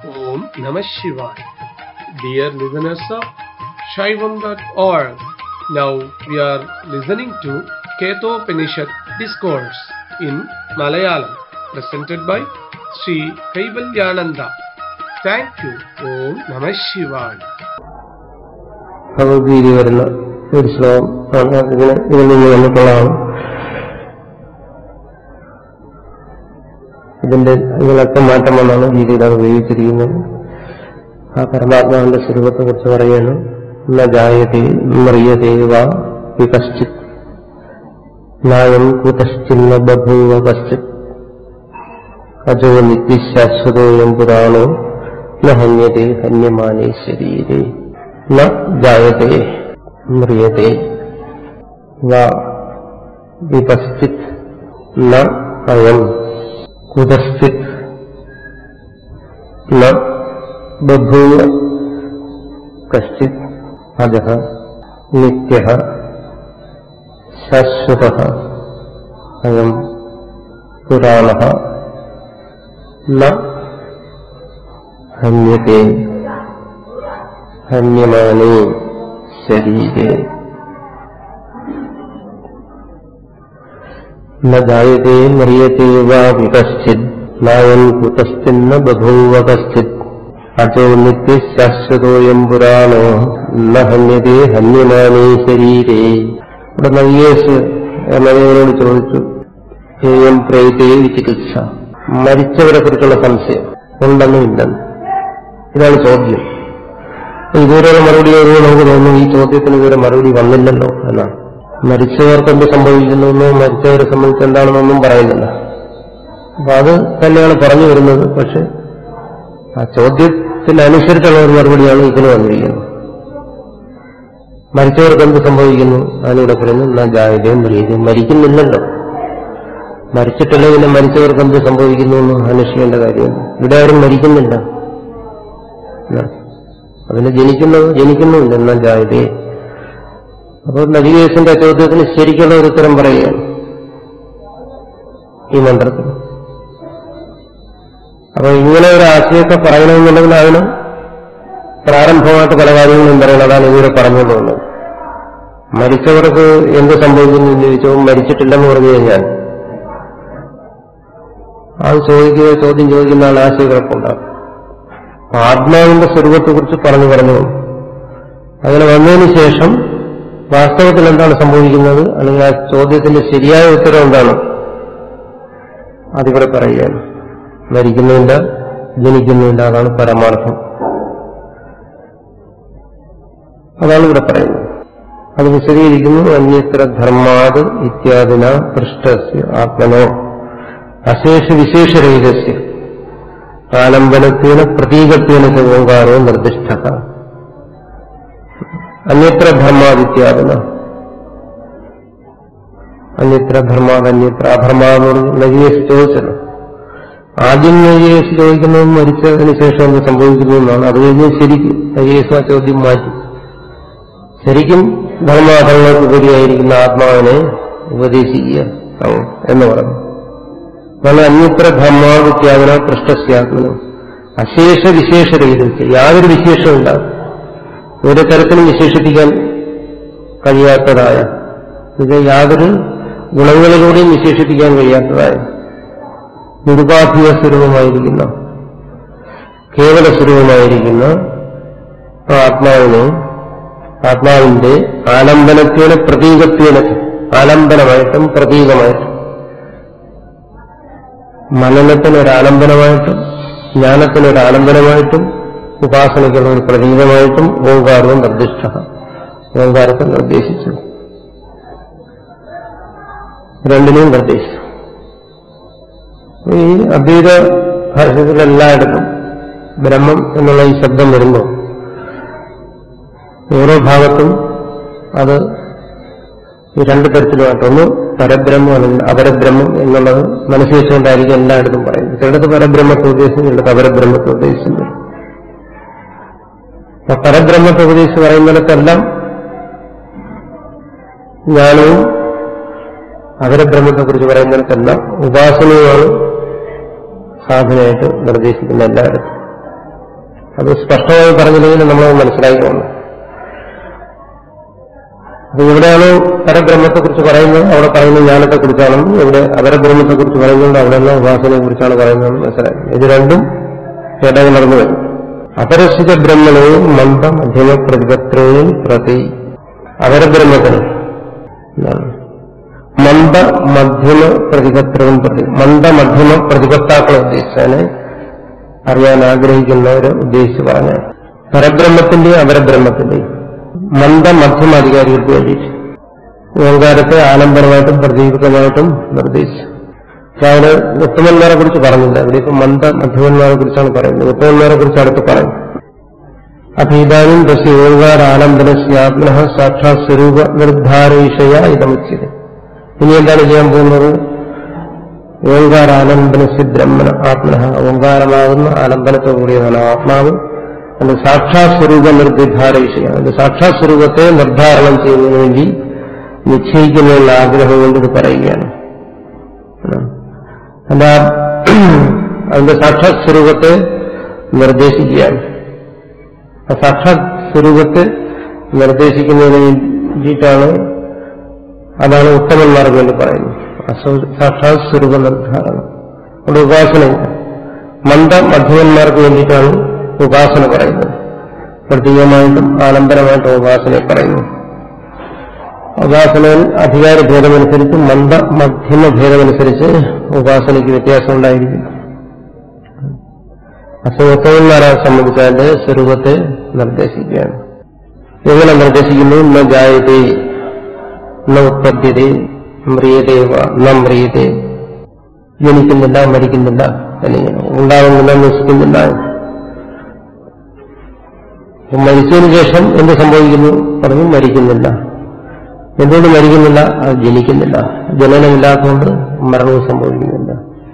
Om Namah Shivaya. Dear listeners of Shaivam.org, now we are listening to Ketopanishad Discourse in Malayalam, presented by Sri Kaivalyananda. Thank you. Om Namah Shivaya. Bhagavad Gita വരുന്ന ഒരു ശ്ലോകം ആണ് ഇതിന് ഇതിൽ നിന്ന് വന്നിട്ടുള്ളതാണ് ഇതിന്റെ ഇതിലൊക്കെ മാറ്റം വന്നാണ് ഗീതയിൽ അത് ഉപയോഗിച്ചിരിക്കുന്നത് ആ പരമാത്മാവിന്റെ സ്വരൂപത്തെ കുറിച്ച് പറയുന്നു ന ജായതേ മറിയതേ വാ വികശ്ചിത് നായം കുതശ്ചിന്ന ബഭൂവ കശ്ചിത് അജോ നിത്യശാശ്വതോയം പുരാണോ ന ഹന്യതേ ഹന്യമാനേ ശരീരേ ന ജായത്തെ മ്രിയത്തെ ന വിപശ്ചിത് ന അയം കുതശ്ചിത് ന ബഭൂവ കശ്ചിത് അജ നിത്യ ശാശ്വത അയം പുരാണ ന ഹന്യത്തെ ഹന്യമാനേ ശരീരേ ന ജായത്തെ മറിയത്തെ വാ വികശ്ചിത് നായൻ കുതശ്ചിന്ന ബഭൂവ കശ്ചിത് അജോ നിത്യശാശ്വതോയം പുരാണോ ന ഹന്യതേ ഹന്യമാനേ ശരീരേ ഇവിടെ നവ്യേസ് എന്നവരോട് ചോദിച്ചു ഏയം പ്രേതേ ചികിത്സ മരിച്ചവരെ കുറിച്ചുള്ള സംശയം ഉണ്ടെന്നും ഇല്ലെന്നും ഇതാണ് ചോദ്യം ഇതുവരെയുള്ള മറുപടി വരുമ്പോൾ നമുക്ക് തോന്നുന്നു ഈ ചോദ്യത്തിന് ഇതുവരെ മറുപടി വന്നില്ലല്ലോ എന്നാണ് മരിച്ചവർക്ക് എന്ത് സംഭവിക്കുന്നുവെന്നോ മരിച്ചവരെ സംബന്ധിച്ച് എന്താണെന്നൊന്നും പറയുന്നില്ല അപ്പൊ അത് തന്നെയാണ് പറഞ്ഞു വരുന്നത് പക്ഷെ ആ ചോദ്യത്തിനനുസരിച്ചുള്ള ഒരു മറുപടിയാണ് ഇതിന് വന്നിരിക്കുന്നത് മരിച്ചവർക്ക് എന്ത് സംഭവിക്കുന്നു അതിനിവിടെ പറയുന്നു എന്നാ ജായതയും മറിയതയും മരിക്കുന്നില്ലല്ലോ മരിച്ചിട്ടില്ല പിന്നെ മരിച്ചവർക്ക് എന്ത് സംഭവിക്കുന്നു എന്ന് അന്വേഷിക്കേണ്ട കാര്യമില്ല ഇവിടെ ആരും മരിക്കുന്നില്ല എന്നാണ് അതിന് ജനിക്കുന്നത് ജനിക്കുന്നുമില്ല എന്നാൽ ജായതേ അപ്പോൾ നദികേശന്റെ ചോദ്യത്തിന് ശരിക്കുള്ള ഒരു ഉത്തരം പറയുകയാണ് ഈ മന്ത്രത്തിൽ അപ്പൊ ഇങ്ങനെ ഒരു ആശയമൊക്കെ പറയണമെന്നുണ്ടെങ്കിൽ അതിന് പ്രാരംഭമായിട്ട് പല കാര്യങ്ങളും പറയണം അതാണ് ഇതുവരെ പറഞ്ഞുകൊണ്ടുള്ളത് മരിച്ചവർക്ക് എന്ത് സംഭവിക്കുന്നു എന്ന് ചോദിച്ചോ മരിച്ചിട്ടില്ലെന്ന് പറഞ്ഞു കഴിഞ്ഞാൽ അത് ചോദിക്കുക ചോദ്യം ചോദിക്കുന്ന ആൾ ആശയക്കുഴപ്പമുണ്ടാകും ആത്മാവിന്റെ സ്വരൂപത്തെക്കുറിച്ച് പറഞ്ഞു പറഞ്ഞു അങ്ങനെ വന്നതിന് ശേഷം വാസ്തവത്തിൽ എന്താണ് സംഭവിക്കുന്നത് അല്ലെങ്കിൽ ആ ചോദ്യത്തിന്റെ ശരിയായ ഉത്തരം എന്താണ് അതിവിടെ പറയുകയാണ് മരിക്കുന്നില്ല ജനിക്കുന്നില്ല അതാണ് പരമാർത്ഥം അതാണ് ഇവിടെ പറയുന്നത് അത് വിശദീകരിക്കുന്നു അന്യത്ര ധർമാത് ഇത്യാദിന പൃഷ്ടസ്യ ആത്മനോ അശേഷ വിശേഷരഹിതസ്യ ആലംബനത്വേന പ്രതീകത്വേന ച ഓങ്കാരോ നിർദ്ദിഷ്ട അന്യത്ര ധർമാദിത്യാദിന അന്യത്ര ധർമാത് അന്യത്ര അധർമാന്ന് നജിയേഷ് ചോദിച്ചത് ആദ്യം നജിയേഷ് ചോദിക്കുന്നത് മരിച്ചതിന് ശേഷം എന്ത് സംഭവിക്കുന്നു എന്നാണ് അത് കഴിഞ്ഞ് ശരിക്കും നജിയേഷ് ആ ചോദ്യം മാറ്റി ശരിക്കും ധർമാധർമ്മത്തിലുപരിയായിരിക്കുന്ന ആത്മാവിനെ ഉപദേശിക്കുക എന്ന് പറഞ്ഞു നല്ല അന്യത്ര ധർമാവിത്യാഗന പൃഷ്ടസ്യാത്മനം അശേഷ വിശേഷരഹിതം യാതൊരു വിശേഷമില്ല ഒരു തരത്തിലും വിശേഷിപ്പിക്കാൻ കഴിയാത്തതായ ഇത് യാതൊരു ഗുണങ്ങളിലൂടെയും വിശേഷിപ്പിക്കാൻ കഴിയാത്തതായ നിരുപാധിക സ്വരൂപമായിരിക്കുന്ന കേവല സ്വരൂപമായിരിക്കുന്ന ആത്മാവിനെ ആത്മാവിന്റെ ആലംബനത്തേന പ്രതീകത്തേന ആലംബനമായിട്ടും പ്രതീകമായിട്ടും മനനത്തിനൊരാലംബനമായിട്ടും ജ്ഞാനത്തിനൊരാലംബനമായിട്ടും ഉപാസനയ്ക്കുള്ള ഒരു പ്രതീകമായിട്ടും ഓങ്കാരവും നിർദ്ദിഷ്ട ഓങ്കാരത്തെ നിർദ്ദേശിച്ചു രണ്ടിനെയും നിർദ്ദേശിച്ചു ഈ അദ്വൈത ഭാഷത്തിലെല്ലായിടത്തും ബ്രഹ്മം എന്നുള്ള ഈ ശബ്ദം വരുമ്പോൾ ഓരോ ഭാഗത്തും അത് ഈ രണ്ട് തരത്തിലുമായിട്ട് ഒന്ന് പരബ്രഹ്മം അല്ലെങ്കിൽ അപരബ്രഹ്മം എന്നുള്ളത് മനസ്സിൽ വെച്ചുകൊണ്ടായിരിക്കും എല്ലായിടത്തും പറയുന്നത് ചിലടത്ത് പരബ്രഹ്മത്തെ ഉദ്ദേശിക്കും ചിലടത്ത് അപരബ്രഹ്മത്തെ ഉദ്ദേശിക്കുന്നു അപ്പൊ പരബ്രഹ്മത്തെ ഉപദേശിച്ച് പറയുന്നിടത്തെല്ലാം ജ്ഞാനവും അപരബ്രഹ്മത്തെക്കുറിച്ച് പറയുന്നിടത്തെല്ലാം ഉപാസനയുമാണ് സാധനയായിട്ട് നിർദ്ദേശിക്കുന്ന എല്ലായിടത്തും അത് സ്പഷ്ടമായി പറഞ്ഞില്ലെങ്കിൽ നമ്മളത് മനസ്സിലാക്കിക്കൊണ്ട് അപ്പൊ എവിടെയാണ് പരബ്രഹ്മത്തെക്കുറിച്ച് പറയുന്നത് അവിടെ പറയുന്നത് ജ്ഞാനത്തെ കുറിച്ചാണ് ഇവിടെ അപരബ്രഹ്മത്തെക്കുറിച്ച് പറയുന്നത് അവിടെയുള്ള ഉപാസനയെ കുറിച്ചാണ് പറയുന്നത് മനസ്സിലായി ഇത് രണ്ടും ഇടകലർന്നു വരും അപരശിത ബ്രഹ്മണവും മന്ദ മധ്യമ പ്രതിപത്രവും പ്രതി അപരബ്രഹ്മത്തിന് എന്താണ് മന്ദ മധ്യമ പ്രതിപത്രവും പ്രതി മന്ദ മധ്യമ പ്രതിപത്താക്കളെ ഉദ്ദേശിച്ചാണ് അറിയാൻ ആഗ്രഹിക്കുന്നവരെ ഉദ്ദേശിച്ച് പറഞ്ഞ പരബ്രഹ്മത്തിന്റെയും അപരബ്രഹ്മത്തിന്റെയും മന്ദ മധ്യമ അധികാരികൾക്ക് വേണ്ടിയിട്ട് ഓങ്കാരത്തെ ആലംബനമായിട്ടും പ്രതീകമായിട്ടും നിർദ്ദേശിച്ചു അതായത് ഉത്തമന്മാരെ കുറിച്ച് പറഞ്ഞില്ല ഇവിടെ ഇപ്പൊ മന്ദ മധ്യമന്മാരെ കുറിച്ചാണ് പറയുന്നത് ഉത്തമന്മാരെ കുറിച്ച് അടുത്ത് പറയും അഭീതാനും ദശ ഓങ്കാര ആലംബനസ്യാത്മന സാക്ഷാത് സ്വരൂപ നിർദ്ധാരയിഷയ ഇതമുച്ചത് ഇനി എന്താണ് ചെയ്യാൻ പോകുന്നത് ഓങ്കാരാലംബനസ് ബ്രഹ്മണ ആത്മന ഓങ്കാരമാകുന്ന ആലംബനത്തോടുകൂടിയതാണ് ആത്മാവ് അത് സാക്ഷാത് സ്വരൂപ നിർദ്ധാരയിഷയ അത് സാക്ഷാത് സ്വരൂപത്തെ നിർദ്ധാരണം ചെയ്യുന്നതിന് വേണ്ടി നിശ്ചയിക്കുന്നതിനുള്ള ആഗ്രഹം കൊണ്ട് ഇത് പറയുകയാണ് അല്ല അതിന്റെ സാക്ഷാത് സ്വരൂപത്തെ നിർദ്ദേശിക്കുകയാണ് ആ സാക്ഷാത് സ്വരൂപത്തെ നിർദ്ദേശിക്കുന്നതിന് വേണ്ടിയിട്ടാണ് അതാണ് ഉത്തമന്മാർക്ക് വേണ്ടി പറയുന്നത് അസ- സാക്ഷാത് സ്വരൂപ നിർദ്ധാരണം അവിടെ ഉപാസനയില്ല മന്ദ മധ്യമന്മാർക്ക് വേണ്ടിയിട്ടാണ് ഉപാസന പറയുന്നത് പ്രതീകമായിട്ടും ആലംബനമായിട്ടും ഉപാസനയെ പറയുന്നു ഉപാസനയിൽ അധികാര ഭേദമനുസരിച്ച് മന്ദ മധ്യമ ഭേദമനുസരിച്ച് ഉപാസനയ്ക്ക് വ്യത്യാസം ഉണ്ടായിരിക്കും അസുഖത്തവന്മാരെ സംബന്ധിച്ചാൽ സ്വരൂപത്തെ നിർദ്ദേശിക്കുകയാണ് എങ്ങനെ നിർദ്ദേശിക്കുന്നു ന ജായതേ ന ഉത്പദ്യതേ മ്രിയതേവ ന മ്രിയതേ ജനിക്കുന്നില്ല മരിക്കുന്നില്ല അല്ലെങ്കിൽ ഉണ്ടാകുന്നില്ല നശിക്കുന്നില്ല അപ്പൊ മരിച്ചതിന് ശേഷം എന്ത് സംഭവിക്കുന്നു പറഞ്ഞു മരിക്കുന്നില്ല എന്തുകൊണ്ട് മരിക്കുന്നില്ല അത് ജനിക്കുന്നില്ല ജനനമില്ലാത്തതുകൊണ്ട് മരണവും സംഭവിക്കുന്നില്ല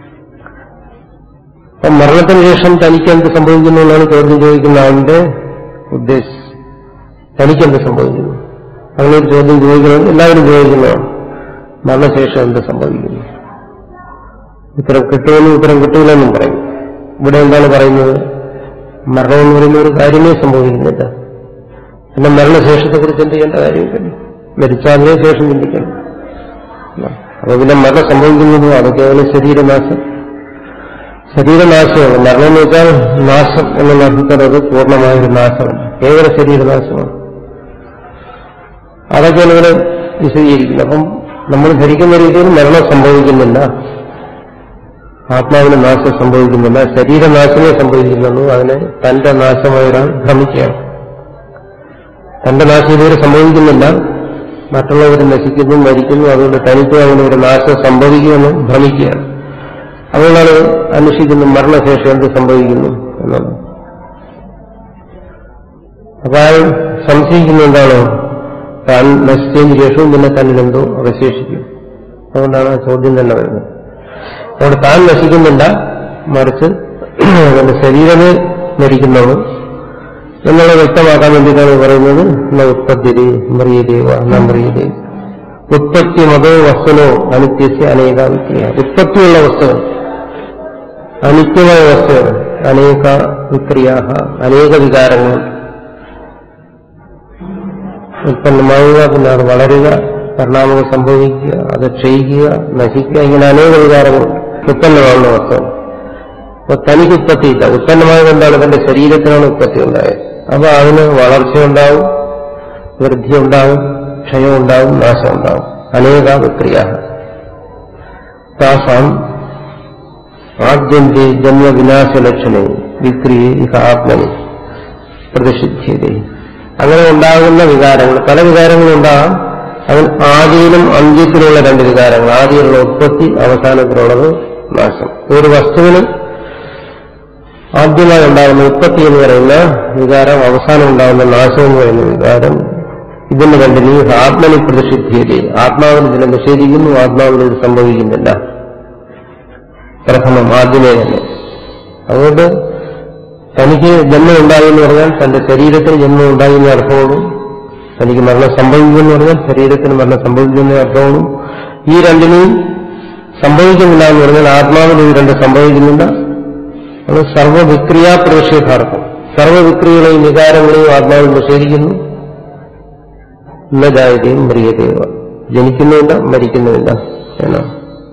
അപ്പൊ മരണത്തിന് ശേഷം തനിക്ക് എന്ത് സംഭവിക്കുന്നു എന്നാണ് ചോദ്യം ചോദിക്കുന്ന ആളിന്റെ ഉദ്ദേശം തനിക്ക് എന്ത് സംഭവിക്കുന്നു അങ്ങനെ ഒരു ചോദ്യം ചോദിക്കുന്നത് എല്ലാവരും ചോദിക്കുന്നതാണ് മരണശേഷം എന്ത് സംഭവിക്കുന്നു ഉത്തരം കിട്ടുമെന്നും ഉത്തരം കിട്ടൂലെന്നും പറയും ഇവിടെ എന്താണ് പറയുന്നത് മരണം എന്ന് പറയുന്ന ഒരു കാര്യമേ സംഭവിക്കുന്നില്ല പിന്നെ മരണശേഷത്തെക്കുറിച്ച് എന്ത് ചെയ്യേണ്ട കാര്യമില്ല മരിച്ചതിനെ ശേഷം ചിന്തിക്കണം അപ്പൊ പിന്നെ മരണം സംഭവിക്കുന്നത് അത് കേവലം ശരീരനാശം ശരീരനാശമാണ് മരണം എന്ന് വെച്ചാൽ നാശം എന്നുള്ള അർത്ഥത്തിൽ അത് പൂർണ്ണമായ ഒരു നാശമല്ല കേവല ശരീരനാശമാണ് അതൊക്കെയാണ് ഇവിടെ വിശദീകരിക്കുന്നത് അപ്പം നമ്മൾ ധരിക്കുന്ന രീതിയിൽ മരണം സംഭവിക്കുന്നില്ല ആത്മാവിന് നാശം സംഭവിക്കുന്നില്ല ശരീരനാശമേ സംഭവിക്കുന്നുള്ളൂ അതിനെ തന്റെ നാശമായി ഒരാൾ ഭ്രമിക്കുകയാണ് തന്റെ നാശം ഇതുവരെ സംഭവിക്കുന്നില്ല മറ്റുള്ളവർ നശിക്കുന്നു മരിക്കുന്നു അതുകൊണ്ട് തനിക്ക് അങ്ങനെ ഒരു നാശം സംഭവിക്കുമെന്ന് ഭ്രമിക്കുകയാണ് അതുകൊണ്ടാണ് അന്വേഷിക്കുന്നത് മരണശേഷം എന്ത് സംഭവിക്കുന്നു എന്നത് അപ്പൊ അയാൾ സംശയിക്കുന്ന എന്താണ് താൻ നശിച്ചതിന് ശേഷവും പിന്നെ തന്നിലെന്തോ അവശേഷിക്കും അതുകൊണ്ടാണ് ആ ചോദ്യം തന്നെ വരുന്നത് അവിടെ താൻ നശിക്കുന്നില്ല മറിച്ച് അവന്റെ ശരീരമേ മരിക്കുന്നുള്ളൂ എന്നുള്ളത് വ്യക്തമാക്കാൻ വേണ്ടിയിട്ടാണ് പറയുന്നത് ന ഉത്പത്തിരി മറിയദേവ ന മറിയദേവ ഉത്പത്തി മതോ വസ്തുനോ അനിത്യസ്യ അനേകാവിക്രിയ ഉത്പത്തിയുള്ള വസ്തുക്കൾ അനിത്യമായ വസ്തുക്കൾ അനേക വിക്രിയാഹ അനേക വികാരങ്ങൾ ഉത്പന്നമാവുക പിന്നെ അത് വളരുക പരിണാമങ്ങൾ സംഭവിക്കുക അത് ക്ഷയിക്കുക നശിക്കുക ഇങ്ങനെ അനേക വികാരങ്ങൾ ഉത്പന്നമാവുന്ന വസ്തു അപ്പൊ തനിക്ക് ഉത്പത്തിയില്ല ഉത്പന്നമായത് എന്താണ് തന്റെ ശരീരത്തിനാണ് ഉത്പത്തി ഉണ്ടായത് അപ്പൊ അതിന് വളർച്ചയുണ്ടാവും വൃദ്ധി ഉണ്ടാവും ക്ഷയം ഉണ്ടാവും നാശം ഉണ്ടാവും അനേക വിക്രിയ താസാം ആദ്യന്റെ ജന്മവിനാശലക്ഷണേ വിക്രിയെ ഇഹ ആത്മനി പ്രതിഷിധ്യത അങ്ങനെ ഉണ്ടാകുന്ന വികാരങ്ങൾ പല വികാരങ്ങളും ഉണ്ടാകാം അതിൽ ആദിയിലും അന്ത്യത്തിലുള്ള രണ്ട് വികാരങ്ങൾ ആദിയിലുള്ള ഉത്പത്തി അവസാനത്തിലുള്ളത് നാശം ഒരു വസ്തുവിന് ആദ്യമായി ഉണ്ടാകുന്ന ഉത്പത്തി എന്ന് പറയുന്ന വികാരം അവസാനം ഉണ്ടാകുന്ന നാശം എന്ന് പറയുന്ന വികാരം ഇതിന് രണ്ടിനും ആത്മനി പ്രതിഷിധ്യത ആത്മാവിന് ഇതിനെ നിഷേധിക്കുന്നു ആത്മാവിന് ഇത് സംഭവിക്കുന്നില്ല പ്രഥമം ആദ്യമേ തന്നെ അതുകൊണ്ട് തനിക്ക് ജന്മം ഉണ്ടായി എന്ന് പറഞ്ഞാൽ തന്റെ ശരീരത്തിന് ജന്മം ഉണ്ടായി എന്ന അർത്ഥമാണ് തനിക്ക് മരണം സംഭവിക്കുമെന്ന് പറഞ്ഞാൽ ശരീരത്തിന് മരണം സംഭവിക്കുന്ന അർത്ഥമാണ് ഈ രണ്ടിനെയും സംഭവിക്കുന്നില്ല എന്ന് പറഞ്ഞാൽ ആത്മാവിന് ഈ രണ്ട് സംഭവിക്കുന്നില്ല അത് സർവവിക്രിയാ പ്രതിഷേധാർത്ഥം സർവവിക്രികളെയും വികാരങ്ങളെയും ആത്മാവിൽ നിഷേധിക്കുന്നു ഇന്ന ജായതയും മറിയതയുക ജനിക്കുന്നുമില്ല മരിക്കുന്നുമില്ല എന്നാണ്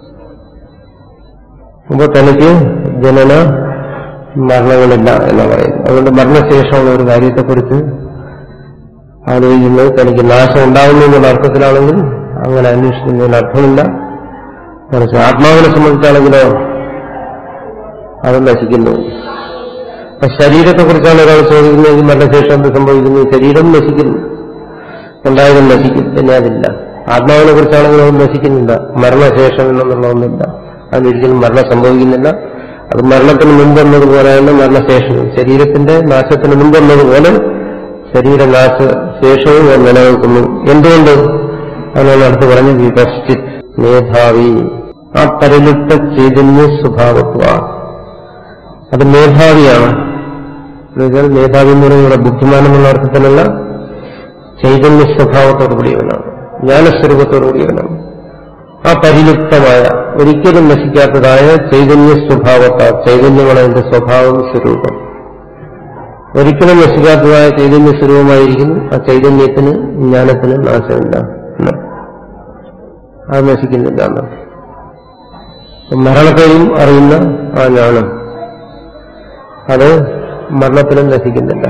അപ്പൊ തനിക്ക് ജനന മരണങ്ങളില്ല എന്ന് പറയുന്നു അതുകൊണ്ട് മരണശേഷമുള്ള ഒരു കാര്യത്തെക്കുറിച്ച് ആലോചിക്കുന്നത് തനിക്ക് നാശം ഉണ്ടാകുന്നു എന്നുള്ള അർത്ഥത്തിലാണെങ്കിൽ അങ്ങനെ അന്വേഷിക്കുന്നതിന് അർത്ഥമില്ല മറിച്ച് ആത്മാവിനെ സംബന്ധിച്ചാണെങ്കിലോ അത് നശിക്കുന്നു അപ്പൊ ശരീരത്തെക്കുറിച്ചാണ് ഒരാൾ ചോദിക്കുന്നതെങ്കിൽ മരണശേഷം എന്ത് സംഭവിക്കുന്നു ശരീരം നശിക്കുന്നു ഉണ്ടായതും നശിക്കും പിന്നെ അതില്ല ആത്മാവിനെ കുറിച്ചാണെങ്കിലും അത് നശിക്കുന്നില്ല മരണശേഷം എന്നുള്ള ഒന്നില്ല അതിനൊരിക്കലും മരണം സംഭവിക്കുന്നില്ല അത് മരണത്തിന് മുമ്പെന്നതുപോലെയാണ് മരണശേഷവും ശരീരത്തിന്റെ നാശത്തിന് മുമ്പെന്നതുപോലെ ശരീരനാശ ശേഷവും അത് നിലനിൽക്കുന്നു എന്തുകൊണ്ട് അതിനാണ് അടുത്ത് പറഞ്ഞ വിപശ്ചിത് മേധാവി ആ പരിലുപ്ത ചൈതന്യ സ്വഭാവത്വ അത് മേധാവിയാണ് എന്നുവെച്ചാൽ മേധാവി എന്ന് പറയുന്നത് ബുദ്ധിമാനം എന്നുള്ള അർത്ഥത്തിലുള്ള ചൈതന്യ സ്വഭാവത്തോടു കൂടിയവനാണ് ജ്ഞാനസ്വരൂപത്തോടു കൂടിയവനാണ് ആ പരിലുപ്തമായ ഒരിക്കലും നശിക്കാത്തതായ ചൈതന്യ സ്വഭാവത്താൽ ചൈതന്യമാണ് അതിന്റെ സ്വഭാവം സ്വരൂപം ഒരിക്കലും നശിക്കാത്തതായ ചൈതന്യ സ്വരൂപമായിരിക്കുന്നു ആ ചൈതന്യത്തിന് ജ്ഞാനത്തിന് നാശമില്ല എന്ന്. അത് നശിക്കുന്നില്ല എന്ന്. മരണത്തെയും അറിയുന്ന ആ ജ്ഞാനം അത് മരണത്തിലും നശിക്കുന്നില്ല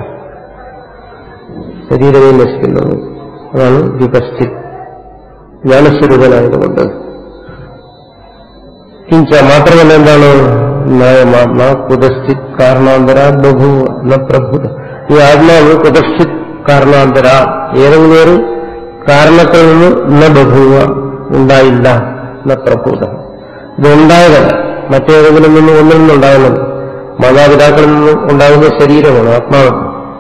ശരീരവും നശിക്കുന്നത് അതാണ് വിപശ്ചിത് ജ്ഞാനസ്വരൂപനായതുകൊണ്ട് കിഞ്ച മാത്രമല്ല എന്താണ് നയമാത്മ കുതശ്ചിത് കാരണാന്തര ബഹു ന പ്രഭുത ഈ ആത്മാവ് കുതശ്ചിത് കാരണാന്തര ഏതെങ്കിലും ഒരു കാരണത്തിൽ നിന്ന് ന ബഭുവ ഉണ്ടായില്ല ന പ്രഭുത ഇതുണ്ടായതല്ല മറ്റേതെങ്കിലും നിന്ന് ഒന്നിൽ നിന്നുണ്ടാകുന്നത് മാതാപിതാക്കളിൽ നിന്ന് ഉണ്ടാകുന്ന ശരീരമാണ് ആത്മാവ്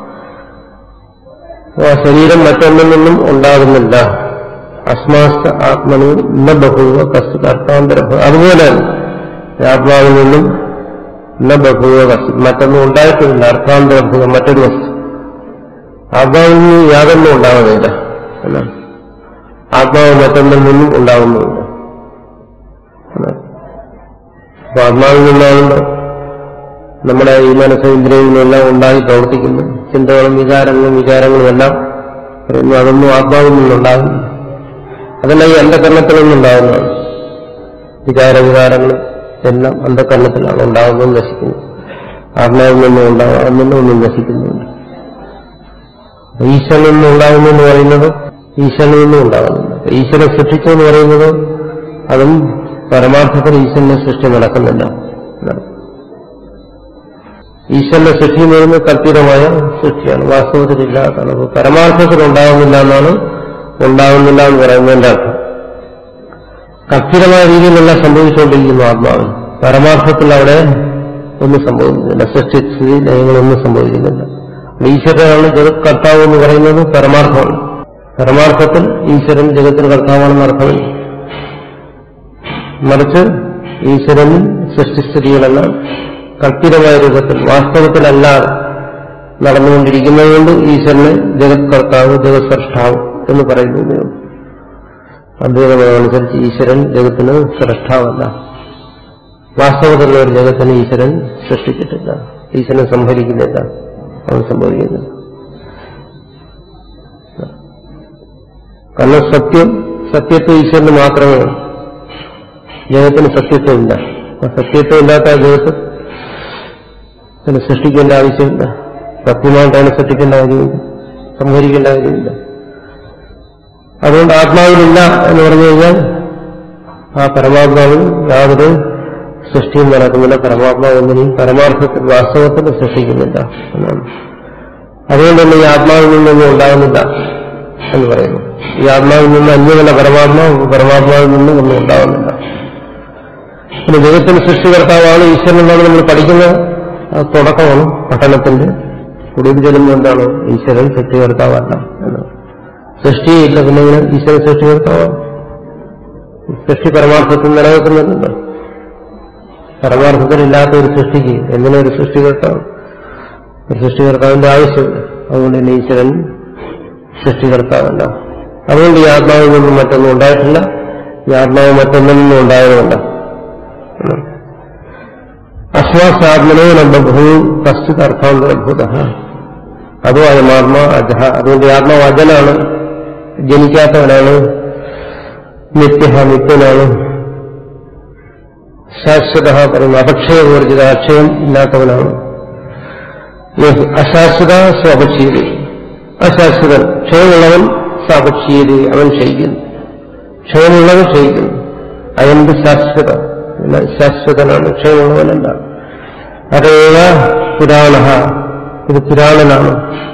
ആ ശരീരം മറ്റൊന്നിൽ നിന്നും ഉണ്ടാകുന്നില്ല അസ്മാസ്ത ആത്മനു ന ബഹുവ കസ്തു അർത്ഥാന്തര അതുപോലെ ആത്മാവിൽ നിന്നും ന ബഹുവ കസ്തു മറ്റൊന്നും ഉണ്ടായിട്ടില്ല അർത്ഥാന്തരഭൂതം മറ്റൊരു വസ്തു ആത്മാവിൽ നിന്ന് യാതൊന്നും ഉണ്ടാകുന്നില്ല എന്നാണ് ആത്മാവ് മറ്റൊന്നിൽ നിന്നും ഉണ്ടാകുന്നുമില്ല എന്നാണ്. അപ്പൊ ആത്മാവിൽ നിന്നാണല്ലോ നമ്മുടെ ഈ മനസ്സും ഇന്ദ്രിയങ്ങളെല്ലാം ഉണ്ടായി പ്രവർത്തിക്കുന്നു ചിന്തകളും വികാരങ്ങളും വിചാരങ്ങളും എല്ലാം പറയുന്നു അതൊന്നും ആത്മാവിൽ നിന്നുണ്ടാകുന്നില്ല അതെല്ലാം ഈ അന്ധകരണത്തിൽ നിന്നുണ്ടാകുന്നതാണ് വികാര വികാരങ്ങളും എല്ലാം അന്ധകരണത്തിലാണ് ഉണ്ടാകുന്നതും നശിക്കുന്നത് ആത്മാവിൽ നിന്നും ഉണ്ടാകും അതിൽ നിന്നും ഒന്നും നശിക്കുന്നുണ്ട് ഈശ്വരനിൽ നിന്നും ഉണ്ടാകുന്നു എന്ന് പറയുന്നത് ഈശ്വരനിൽ നിന്നും ഉണ്ടാകുന്നുണ്ട് അപ്പൊ ഈശ്വരനെ സൃഷ്ടിച്ചു എന്ന് പറയുന്നത് അതും പരമാർത്ഥത്തിൽ ഈശ്വരന്റെ സൃഷ്ടി നടക്കുന്നില്ല എന്നാണ്. ഈശ്വരന്റെ സൃഷ്ടി എന്ന് പറയുന്നത് കല്പിതമായ സൃഷ്ടിയാണ് വാസ്തവത്തിലില്ലാത്തതാണ് അപ്പൊ പരമാർത്ഥത്തിൽ ഉണ്ടാകുന്നില്ല എന്നാണ് ഉണ്ടാകുന്നില്ല എന്ന് പറയുന്നതിന്റെ അർത്ഥം കല്പിതമായ രീതിയിലല്ല സംഭവിച്ചുകൊണ്ടിരിക്കുന്നു ആത്മാവിന് പരമാർത്ഥത്തിൽ അവിടെ ഒന്നും സംഭവിക്കുന്നില്ല സൃഷ്ടിസ്ഥിതി ലയങ്ങളൊന്നും സംഭവിക്കുന്നില്ല ഈശ്വരനാണ് ജഗത് കർത്താവ് എന്ന് പറയുന്നത് പരമാർത്ഥമാണ് പരമാർത്ഥത്തിൽ ഈശ്വരൻ ജഗത്തിന് കർത്താവാണെന്ന് അർത്ഥമില്ല മറിച്ച് ഈശ്വരനിൽ സൃഷ്ടിസ്ഥിതികളെല്ലാം കല്പിതമായ രൂപത്തിൽ വാസ്തവത്തിലല്ലാതെ നടന്നുകൊണ്ടിരിക്കുന്നതുകൊണ്ട് ഈശ്വരനെ ജഗത് കർത്താവ് ജഗത് സൃഷ്ടാവ് എന്ന് പറയുന്നു അദ്വൈതമനുസരിച്ച് ഈശ്വരൻ ജഗത്തിന് സൃഷ്ടാവല്ല വാസ്തവത്തിലുള്ള ഒരു ജഗത്തിന് ഈശ്വരൻ സൃഷ്ടിച്ചിട്ടില്ല ഈശ്വരൻ സംഭരിക്കുന്നില്ല അവൻ സംഭവിക്കുന്നു കാരണം സത്യം സത്യത്വം ഈശ്വരന് മാത്രമേ ഉള്ളൂ ജഗത്തിന് സത്യത്വമില്ല ആ സത്യത്വം ഇല്ലാത്ത ആ ജഗത്ത് അതിന് സൃഷ്ടിക്കേണ്ട ആവശ്യമില്ല സത്യമായിട്ടാണ് സൃഷ്ടിക്കേണ്ട കാര്യമില്ല സംഹരിക്കേണ്ട കാര്യമില്ല അതുകൊണ്ട് ആത്മാവിലില്ല എന്ന് പറഞ്ഞു കഴിഞ്ഞാൽ ആ പരമാത്മാവിൽ യാതൊരു സൃഷ്ടിയും നടക്കുന്നില്ല പരമാത്മാവ് ഒന്നിനെയും പരമാർത്ഥത്തിൽ വാസ്തവത്തിൽ സൃഷ്ടിക്കുന്നില്ല എന്നാണ് അതുകൊണ്ട് തന്നെ ഈ ആത്മാവിൽ നിന്നൊന്നും ഉണ്ടാകുന്നില്ല എന്ന് പറയുന്നു ഈ ആത്മാവിൽ നിന്ന് അന്യമല്ല പരമാത്മാവ് പരമാത്മാവിൽ നിന്നും ഒന്നും ഉണ്ടാകുന്നില്ല പിന്നെ ദൈവത്തിന് സൃഷ്ടികർത്താവാണ് ഈശ്വരൻ എന്നാണ് നമ്മൾ പഠിക്കുന്നത് അത് തുടക്കമാണ് പഠനത്തിന്റെ കുടിയിൽ ചെല്ലുമ്പോൾ എന്താണ് ഈശ്വരൻ സൃഷ്ടികർത്താവല്ല എന്ന് സൃഷ്ടിയില്ല പിന്നെ ഇങ്ങനെ ഈശ്വരൻ സൃഷ്ടികർത്താവാണ് സൃഷ്ടി പരമാർത്ഥത്തിൽ നിലനിൽക്കുന്നുണ്ടല്ലോ പരമാർത്ഥത്തിലില്ലാത്ത ഒരു സൃഷ്ടിക്ക് എങ്ങനെ ഒരു സൃഷ്ടികർത്താവ് ഒരു സൃഷ്ടികർത്താവിന്റെ ആവശ്യമില്ല അതുകൊണ്ട് തന്നെ ഈശ്വരൻ സൃഷ്ടികർത്താവല്ല അതുകൊണ്ട് ഈ ആത്മാവിൽ നിന്നും മറ്റൊന്നും ഉണ്ടായിട്ടില്ല ഈ ആത്മാവ് മറ്റൊന്നിൽ നിന്നും ഉണ്ടായതുമല്ല അശ്വാസാത്മനോ നബഭൂ കശ്ചിത് അർത്ഥാന്തരഭൂത അതോ അയമാത്മ അജഹ അതുകൊണ്ട് ഈ ആത്മാവ് അജനാണ് ജനിക്കാത്തവനാണ് നിത്യ നിത്യനാണ് ശാശ്വത പറയുന്നു അപക്ഷയവർജിത അക്ഷയം ഇല്ലാത്തവനാണ് അശാശ്വത സ്വാപക്ഷീയത അശാശ്വതൻ ക്ഷയമുള്ളവൻ സാപക്ഷീയത അവൻ ക്ഷയിക്കുന്നു ക്ഷയമുള്ളവൻ ക്ഷയിക്കുന്നു അയന്ത് ശാശ്വത ശാശ്വതനാണ് ക്ഷയമുള്ളവനല്ല അതേവ പുരാണ ഇത് പുരാണനാണ്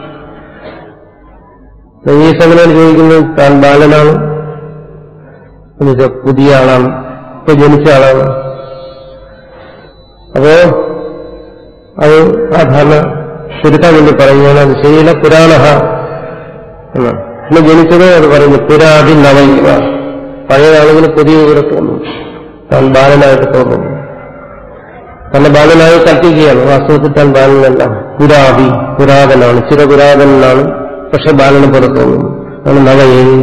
ഈ സമയം ചോദിക്കുന്നത് താൻ ബാലനാണ് എന്നുവെച്ചാൽ പുതിയ ആളാണ് ഇപ്പൊ ജനിച്ച ആളാണ് അപ്പോ അത് ആ ധാരണ ചുരുക്കാൻ വേണ്ടി പറയുകയാണ് അത് ശരിയില്ല പുരാണ എന്നാണ് പിന്നെ ജനിച്ചത് അത് പറയുന്നു പുരാതി നവൈവ പഴയതാണെങ്കിൽ പുതിയ ഇവരെ തോന്നുന്നു താൻ ബാലനായിട്ട് തോന്നുന്നു തന്നെ ബാലനായി കൽപ്പിക്കുകയാണ് വാസ്തവത്തിൽ താൻ ബാലനല്ല പുരാതി പുരാതനാണ് ചിരപുരാതനാണ് പക്ഷെ ബാലനെ പോലെ തോന്നുന്നു ആണ് നവയേവി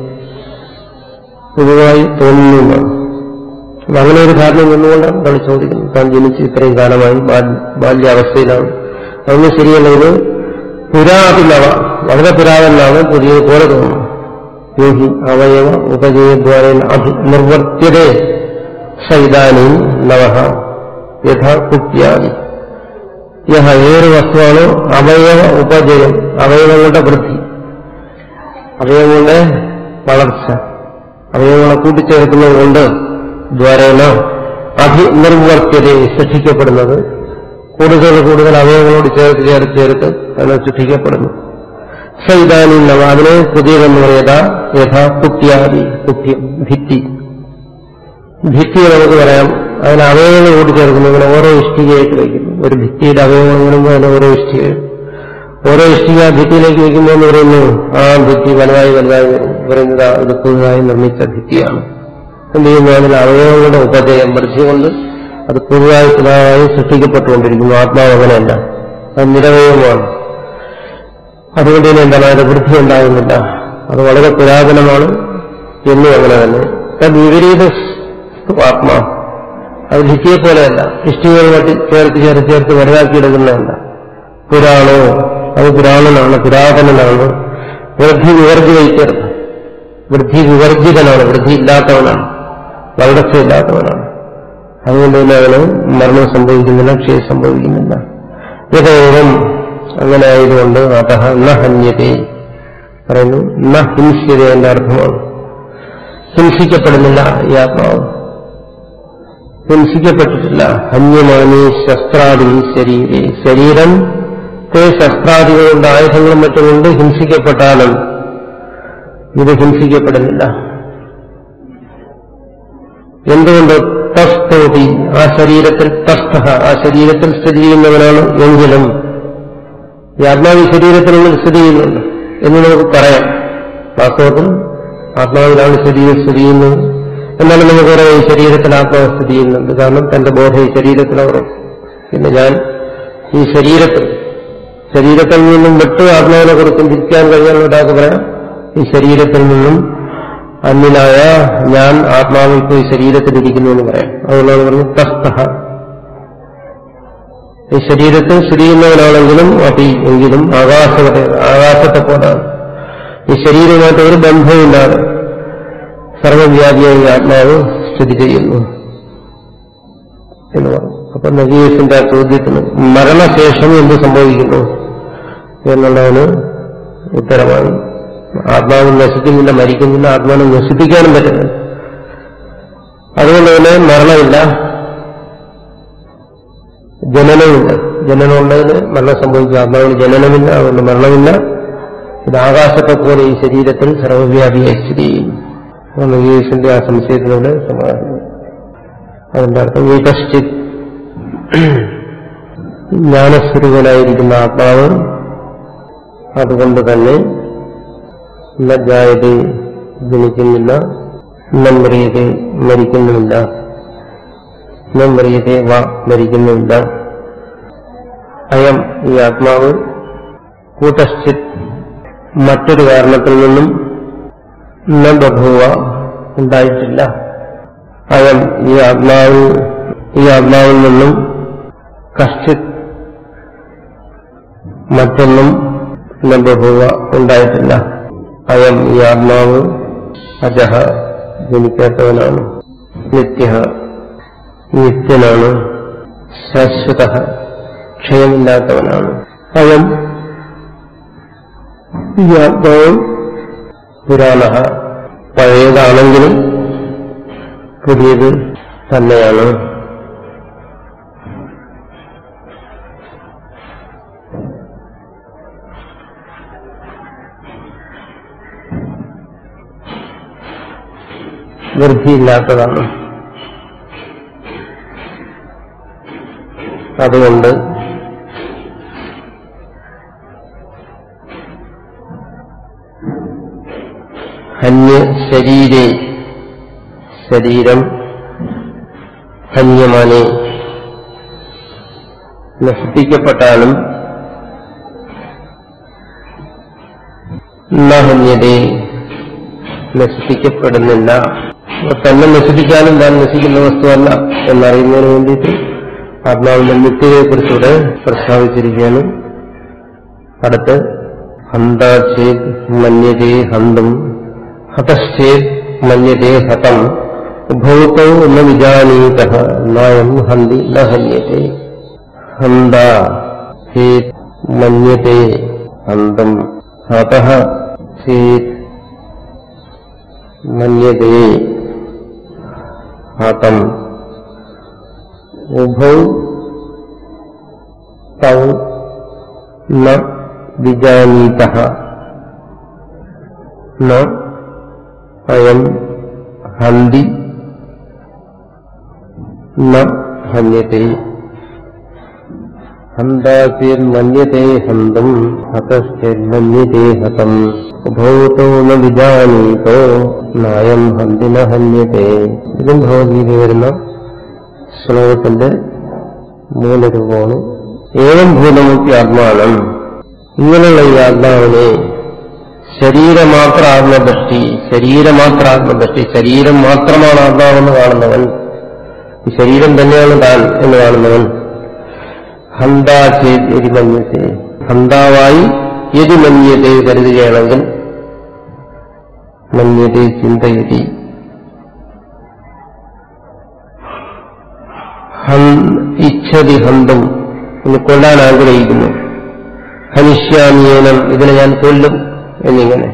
പൊതുവായി തോന്നുന്നതാണ് അപ്പൊ അങ്ങനെ ഒരു ധാരണ നിന്നുകൊണ്ടാണ് കളി ചോദിക്കുന്നത് താൻ ജനിച്ച് ഇത്രയും കാലമായി ബാൽ- ബാല്യാവസ്ഥയിലാണ് അതൊന്നും ശരിയല്ല ഇത് പുരാതിനവ വളരെ പുരാതനാണ് പുതിയ പോലെ തോന്നുന്നു യോഹി അവയവ ഉപജയദ്വാര നിർവർത്തിയതേ സൈതാനി നവഹ യഥാ കുപ്യാദി യഹ ഏതൊരു വസ്തുവാണോ അവയവ ഉപജയം അവയവങ്ങളുടെ വൃദ്ധി അവയവങ്ങളുടെ വളർച്ച അവയവങ്ങളെ കൂട്ടിച്ചേർക്കുന്നത് കൊണ്ട് ദ്വാരേണ അഭിനിർവർത്തിയത സൃഷ്ടിക്കപ്പെടുന്നത് കൂടുതൽ കൂടുതൽ അവയവങ്ങളോട് ചേർത്ത് ചേർത്ത് ചേർത്ത് അതിനെ സൃഷ്ടിക്കപ്പെടുന്നു സൈതാനി നവ അതിനെ പുതിയതെന്ന് പറയുക യഥാ കുപ്യാദി കുപ്യം ഭിത്തി ഭിത്തി നമുക്ക് പറയാം അതിന് അവയവങ്ങൾ കൂടി ചേർക്കുന്നു ഇങ്ങനെ ഓരോ ഇഷ്ടികയായിട്ട് വയ്ക്കുന്നു ഒരു ഭിത്തിയുടെ അവയവങ്ങൾ വരുമ്പോൾ അതിന് ഓരോ ഇഷ്ടിക ഓരോ ഇഷ്ടിക ഭിത്തിയിലേക്ക് വയ്ക്കുമ്പോൾ എന്ന് പറയുന്നു ആ ഭിത്തി വലുതായി വലുതായി വരും പറയുന്നത് ആ ഇത് പുതുതായി നിർമ്മിച്ച ഭിത്തിയാണ് എന്ത് ചെയ്യുന്നു അതിൽ അവയവങ്ങളുടെ ഉപജയം വൃദ്ധി കൊണ്ട് അത് പുതുതായി പുതുതായി സൃഷ്ടിക്കപ്പെട്ടുകൊണ്ടിരിക്കുന്നു ആത്മാവ് അങ്ങനെയല്ല അത് നിരവയവമാണ് അതുകൊണ്ട് തന്നെ എന്താണ് അതിന്റെ വൃദ്ധി ഉണ്ടാകുന്നില്ല അത് വളരെ പുരാതനമാണ് എന്നും അങ്ങനെ തന്നെ തത് വിപരീത ആത്മാ അത് ഭിത്തിയെ പോലെയല്ല ഇഷ്ടികളുമായിട്ട് ചേർത്ത് ചേർത്ത് ചേർത്ത് വലുതാക്കിയെടുക്കുന്നതല്ല പുരാണോ അത് പുരാണനാണ് പുരാതനനാണ് വൃദ്ധി വിവർജിതയിച്ചേർത്ത് വൃദ്ധി വിവർജിതനാണ് വൃദ്ധി ഇല്ലാത്തവനാണ് വളർച്ചയില്ലാത്തവനാണ് അതുകൊണ്ട് തന്നെ അവന് മരണം സംഭവിക്കുന്നില്ല ക്ഷയം സംഭവിക്കുന്നില്ല യഥേവം അങ്ങനെ ആയതുകൊണ്ട് അതഹ ന ഹന്യതേ പറയുന്നു ന ഹിംസ്യത എന്റെ അർത്ഥമാണ് ഹിംസിക്കപ്പെടുന്നില്ല ഈ ആത്മാവ് ഹിംസിക്കപ്പെട്ടിട്ടില്ല ഹന്യമാനി ശസ്ത്രാദി ശരീരേ ശരീരം ശസ്ത്രാദികളുണ്ട് ആയുധങ്ങളും മറ്റും കൊണ്ട് ഹിംസിക്കപ്പെട്ടാലും ഇത് ഹിംസിക്കപ്പെടുന്നില്ല എന്തുകൊണ്ട് തസ്തോതി ആ ശരീരത്തിൽ തസ്ഥ ആ ശരീരത്തിൽ സ്ഥിതി ചെയ്യുന്നവനാണ് എങ്കിലും ഈ ആത്മാവ് ഈ ശരീരത്തിനുള്ളിൽ സ്ഥിതി ചെയ്യുന്നുണ്ട് എന്ന് നമുക്ക് പറയാം വാസ്തവത്തിൽ ആത്മാവിലാണ് ശരീരം സ്ഥിതി ചെയ്യുന്നത് എന്നാലും നമുക്ക് പറയാം ഈ ശരീരത്തിൽ ആത്മാവ് സ്ഥിതി ചെയ്യുന്നുണ്ട് കാരണം തന്റെ ബോധം ഈ ശരീരത്തിൽ അവർ പിന്നെ ഞാൻ ഈ ശരീരത്തിൽ ശരീരത്തിൽ നിന്നും വിട്ട് ആത്മാവിനെ കുറിച്ച് ചിന്തിക്കാൻ കഴിയാൻ ഒരാൾക്ക് പറയാം ഈ ശരീരത്തിൽ നിന്നും അന്യനായ ഞാൻ ആത്മാവിൽ പോയി ശരീരത്തിലിരിക്കുന്നു എന്ന് പറയാം അതുകൊണ്ടാണ് പറഞ്ഞത് തസ്തഹ ഈ ശരീരത്തിൽ സ്ഥിതി ചെയ്യുന്നവനാണെങ്കിലും അതി എങ്കിലും ആകാശത്തെ ആകാശത്തെ പോലാണ് ഈ ശരീരമായിട്ട് ഒരു ബന്ധവുമില്ലാതെ സർവവ്യാപിയായി ഈ ആത്മാവ് സ്ഥിതി ചെയ്യുന്നു എന്ന് പറഞ്ഞു അപ്പൊ നജീസിന്റെ ആ ചോദ്യത്തിന് മരണശേഷം എന്ത് സംഭവിക്കുന്നു എന്നുള്ളതിന് ഉത്തരമാണ് ആത്മാവ് നശിക്കുന്നില്ല മരിക്കുന്നില്ല ആത്മാവിനെ നശിപ്പിക്കാനും പറ്റുന്നില്ല അതുകൊണ്ട് തന്നെ മരണമില്ല ജനനമില്ല ജനനമുള്ളതിന് മരണം സംഭവിക്കും ആത്മാവിന് ജനനമില്ല അതുകൊണ്ട് മരണമില്ല ഇത് ആകാശത്തെ പോലെ ഈ ശരീരത്തിൽ സർവവ്യാപിയായി സ്ഥിതി ചെയ്യുന്നു അതാണ് യേശുവിന്റെ ആ സംശയത്തിലൂടെ സമാധാനം അതിന്റെ അർത്ഥം വികശ്ചിത് ജ്ഞാനസ്വരൂപനായിരിക്കുന്ന ആത്മാവ് അതുകൊണ്ട് തന്നെ ജായത ജനിക്കുന്നില്ല നമ്രിയത മരിക്കുന്നുമില്ല നമ്രിയത വ മരിക്കുന്നുമില്ല അയം ഈ ആത്മാവ് കൂട്ടശ്ചിത് മറ്റൊരു കാരണത്തിൽ നിന്നും ന ബഭുവ ഉണ്ടായിട്ടില്ല അയം ഈ ആത്മാവിൽ ഈ ആത്മാവിൽ നിന്നും കഷ്ടിത് മറ്റൊന്നും ബഹുവ ഉണ്ടായിട്ടില്ല അയം ഈ ആത്മാവ് അജഹ ജനിക്കാത്തവനാണ് നിത്യ നിത്യനാണ് ശാശ്വത ക്ഷയമില്ലാത്തവനാണ് അയം ഈ ആത്മാവ് പുരാണ പഴയതാണെങ്കിലും പുതിയത് തന്നെയാണ് വൃദ്ധിയില്ലാത്തതാണ് അതുകൊണ്ട് ഹന്യ ശരീരേ ശരീരം ഹന്യമാനെ നശിപ്പിക്കപ്പെട്ടാലും ഹന്യതേ നശിപ്പിക്കപ്പെടുന്നില്ല തന്നെ നശിപ്പിച്ചാലും താൻ നശിക്കുന്ന വസ്തുവല്ല എന്നറിയുന്നതിന് വേണ്ടിയിട്ട് ആത്മാവിന്റെ നിത്യതയെക്കുറിച്ചൂടെ പ്രസ്താവിച്ചിരിക്കുകയാണ് അടുത്ത് ഹന്താചേത് മന്യതേ ഹന്തും ഹതശ്ചേത് മന്യതേ ഹതം ഉഭൗതൗ ന വിജാനീത നായം ഹന്തി ന ഹന്യത്തെ ഹന്ത ചേത് മന്യത്തെ ഹന്തം ഹത ചേത് മന്യതേ ഹതം ഉഭൗ തൗ ന വിജാനീത ന അയം ഹന്തി ന ഹന്യത്തെ ഹന്താചേർമന്യത്തെ ഹന്തം ഹതശ്ചേർമന്യത്തെ ഹതം ഉഭൗതോ ന വിജാനീതോ നായം ഹന്തി ന ഹന്യത്തെ ഇതും ഭഗവത്ഗീത വരുന്ന ശ്ലോകത്തിന്റെ മൂലരൂപമാണ് ഏവം ഭൂതമുക്തി ആത്മാനം ഇങ്ങനെയുള്ള ഈ ആത്മാവിനെ ശരീരമാത്ര ആത്മദൃഷ്ടി ശരീരമാത്ര ആത്മദൃഷ്ടി ശരീരം മാത്രമാണ് ആത്മാവെന്ന് കാണുന്നവൻ ഈ ശരീരം തന്നെയാണ് താൻ എന്ന് കാണുന്നവൻ ഹന്താചേത് എരിമന്യത്തെ ഹന്താവായി എരിമന്യത്തെ കരുതുകയാണെങ്കിൽ മന്യത്തെ ചിന്തയതി ഇച്ഛതി ഹന്തം എന്ന് കൊല്ലാൻ ആഗ്രഹിക്കുന്നു ഹനിഷ്യാമിയേനം ഇതിനെ ഞാൻ കൊല്ലും എന്നിങ്ങനെ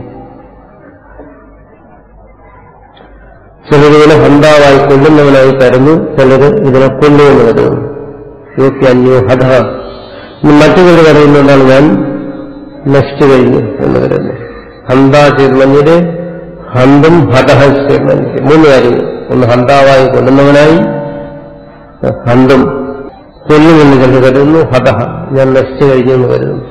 ചിലരിതിനെ ഹന്താവായി കൊല്ലുന്നവനായി കരുന്നു ചിലർ ഇതിനെ കൊല്ലുമെന്ന് കരുതുന്നു യോഗ്യന്യോ ഹത മറ്റു ചിലർ പറയുന്നതാണ് ഞാൻ നശിച്ചു കഴിഞ്ഞു എന്ന് കരുതുന്നു ഹന്താ ചെയ്ത് ഹന്തും ഹതഹ ചെയ്ത് മൂന്ന് കാര്യങ്ങൾ ഒന്ന് ഹന്താവായി കൊല്ലുന്നവനായി ഹന്തും കൊല്ലുമെന്ന് ചിലർ കരുതുന്നു ഹതഹ ഞാൻ നശിച്ചു കഴിഞ്ഞു എന്ന് കരുതുന്നു